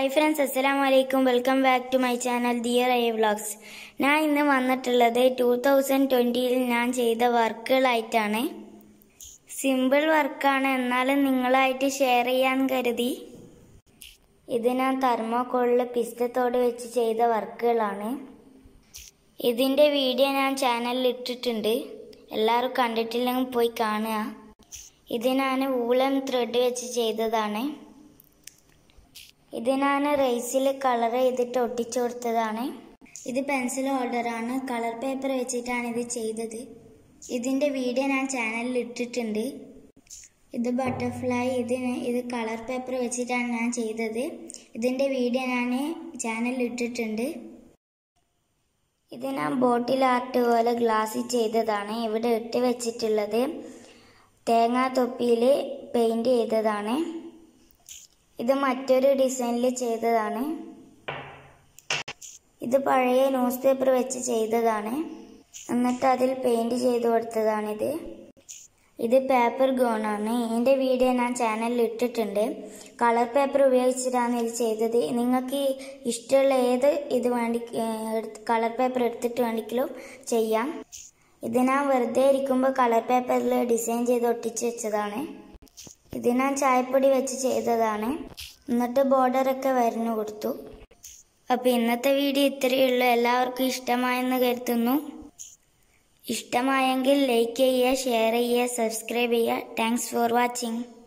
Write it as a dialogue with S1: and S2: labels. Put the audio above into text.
S1: hi friends അസ്സലാം വലൈക്കും welcome back to my channel ദിയർ ഐ വ്ളോഗ്സ് ഞാൻ ഇന്ന് വന്നിട്ടുള്ളത് ടൂ തൗസൻഡ് ട്വൻറ്റിയിൽ ഞാൻ ചെയ്ത വർക്കുകളായിട്ടാണ് സിമ്പിൾ വർക്കാണ് എന്നാലും നിങ്ങളായിട്ട് ഷെയർ ചെയ്യാൻ കരുതി ഇത് ഞാൻ തെർമോക്കോളിൽ പിസ്റ്റത്തോട് വെച്ച് ചെയ്ത വർക്കുകളാണ് ഇതിൻ്റെ വീഡിയോ ഞാൻ ചാനലിൽ ഇട്ടിട്ടുണ്ട് എല്ലാവരും കണ്ടിട്ടില്ലെങ്കിൽ പോയി കാണുക ഇത് ഞാൻ വൂളൻ ത്രെഡ് വെച്ച് ചെയ്തതാണ് ഇത് ഞാൻ റൈസിൽ കളർ ചെയ്തിട്ട് ഒട്ടിച്ചു കൊടുത്തതാണ് ഇത് പെൻസിൽ ഹോൾഡറാണ് കളർ പേപ്പർ വെച്ചിട്ടാണ് ഇത് ചെയ്തത് ഇതിൻ്റെ വീഡിയോ ഞാൻ ചാനലിൽ ഇട്ടിട്ടുണ്ട് ഇത് ബട്ടർഫ്ലൈ ഇത് ഇത് കളർ പേപ്പർ വെച്ചിട്ടാണ് ഞാൻ ചെയ്തത് ഇതിൻ്റെ വീഡിയോ ഞാൻ ചാനലിൽ ഇട്ടിട്ടുണ്ട് ഇത് ഞാൻ ബോട്ടിൽ ആർട്ട് പോലെ ഗ്ലാസ്സിൽ ചെയ്തതാണ് ഇവിടെ ഇട്ട് വെച്ചിട്ടുള്ളത് തേങ്ങാ തൊപ്പിയിൽ പെയിൻറ് ചെയ്തതാണ് ഇത് മറ്റൊരു ഡിസൈനിൽ ചെയ്തതാണ് ഇത് പഴയ ന്യൂസ് പേപ്പർ വെച്ച് ചെയ്തതാണ് എന്നിട്ട് അതിൽ പെയിൻറ് ചെയ്ത് കൊടുത്തതാണിത് ഇത് പേപ്പർ ഗോണാണ് ഇതിൻ്റെ വീഡിയോ ഞാൻ ചാനലിൽ ഇട്ടിട്ടുണ്ട് കളർ പേപ്പർ ഉപയോഗിച്ചിട്ടാണ് ഇത് ചെയ്തത് നിങ്ങൾക്ക് ഇഷ്ടമുള്ള ഏത് ഇത് വേണ്ടി കളർ പേപ്പർ എടുത്തിട്ട് വേണമെങ്കിലും ചെയ്യാം ഇത് ഞാൻ വെറുതെ ഇരിക്കുമ്പോൾ കളർ പേപ്പറിൽ ഡിസൈൻ ചെയ്ത് ഒട്ടിച്ച് വെച്ചതാണ് ഇത് ഞാൻ ചായപ്പൊടി വെച്ച് ചെയ്തതാണ് എന്നിട്ട് ബോർഡറൊക്കെ വരഞ്ഞു കൊടുത്തു അപ്പോൾ ഇന്നത്തെ വീഡിയോ ഇത്രയേ ഉള്ളൂ എല്ലാവർക്കും ഇഷ്ടമായെന്ന് കരുതുന്നു ഇഷ്ടമായെങ്കിൽ ലൈക്ക് ചെയ്യുക ഷെയർ ചെയ്യുക സബ്സ്ക്രൈബ് ചെയ്യുക താങ്ക്സ് ഫോർ വാച്ചിങ്